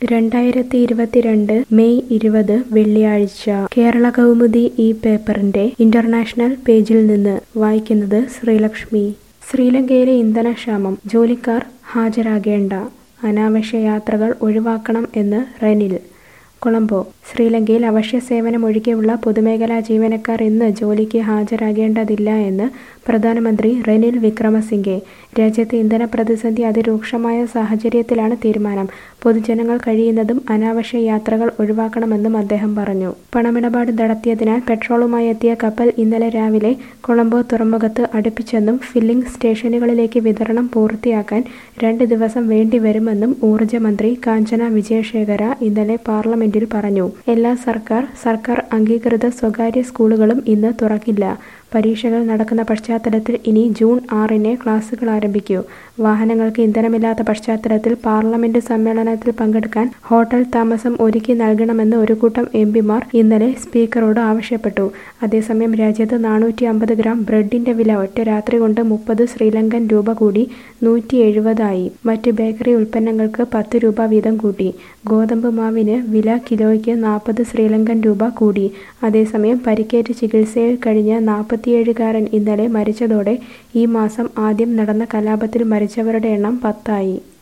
രണ്ടായിരത്തി ഇരുപത്തിരണ്ട് മെയ് ഇരുപത് വെള്ളിയാഴ്ച കേരള കൗമുദി ഈ പേപ്പറിന്റെ ഇന്റർനാഷണൽ പേജിൽ നിന്ന് വായിക്കുന്നത് ശ്രീലക്ഷ്മി ശ്രീലങ്കയിലെ ഇന്ധനക്ഷാമം ജോലിക്കാർ ഹാജരാകേണ്ട അനാവശ്യ യാത്രകൾ ഒഴിവാക്കണം എന്ന് റെനിൽ കൊളംബോ ശ്രീലങ്കയിൽ അവശ്യ സേവനമൊഴികെയുള്ള പൊതുമേഖലാ ജീവനക്കാർ ഇന്ന് ജോലിക്ക് ഹാജരാകേണ്ടതില്ല എന്ന് പ്രധാനമന്ത്രി റെനിൽ വിക്രമസിംഗെ രാജ്യത്തെ ഇന്ധന പ്രതിസന്ധി അതിരൂക്ഷമായ സാഹചര്യത്തിലാണ് തീരുമാനം പൊതുജനങ്ങൾ കഴിയുന്നതും അനാവശ്യ യാത്രകൾ ഒഴിവാക്കണമെന്നും അദ്ദേഹം പറഞ്ഞു പണമിടപാട് നടത്തിയതിനാൽ പെട്രോളുമായി എത്തിയ കപ്പൽ ഇന്നലെ രാവിലെ കൊളംബോ തുറമുഖത്ത് അടുപ്പിച്ചെന്നും ഫില്ലിംഗ് സ്റ്റേഷനുകളിലേക്ക് വിതരണം പൂർത്തിയാക്കാൻ രണ്ട് ദിവസം വേണ്ടിവരുമെന്നും ഊർജ്ജ മന്ത്രി കാഞ്ചന വിജയശേഖര ഇന്നലെ പാർലമെന്റിൽ പറഞ്ഞു എല്ലാ സർക്കാർ സർക്കാർ അംഗീകൃത സ്വകാര്യ സ്കൂളുകളും ഇന്ന് തുറക്കില്ല പരീക്ഷകൾ നടക്കുന്ന പശ്ചാത്തലത്തിൽ ഇനി ജൂൺ ആറിന് ക്ലാസുകൾ ആരംഭിക്കൂ വാഹനങ്ങൾക്ക് ഇന്ധനമില്ലാത്ത പശ്ചാത്തലത്തിൽ പാർലമെന്റ് സമ്മേളനത്തിൽ പങ്കെടുക്കാൻ ഹോട്ടൽ താമസം ഒരുക്കി നൽകണമെന്ന് ഒരു കൂട്ടം എം പിമാർ ഇന്നലെ സ്പീക്കറോട് ആവശ്യപ്പെട്ടു അതേസമയം രാജ്യത്ത് നാനൂറ്റി അമ്പത് ഗ്രാം ബ്രെഡിന്റെ വില ഒറ്റ രാത്രി കൊണ്ട് മുപ്പത് ശ്രീലങ്കൻ രൂപ കൂടി നൂറ്റി എഴുപതായി മറ്റ് ബേക്കറി ഉൽപ്പന്നങ്ങൾക്ക് പത്ത് രൂപ വീതം കൂട്ടി ഗോതമ്പ് മാവിന് വില കിലോയ്ക്ക് നാൽപ്പത് ശ്രീലങ്കൻ രൂപ കൂടി അതേസമയം പരിക്കേറ്റ് ചികിത്സയിൽ കഴിഞ്ഞ നാൽപ്പത്തിയേഴുകാരൻ ഇന്നലെ മരിച്ചതോടെ ഈ മാസം ആദ്യം നടന്ന കലാപത്തിൽ മരിച്ചവരുടെ എണ്ണം പത്തായി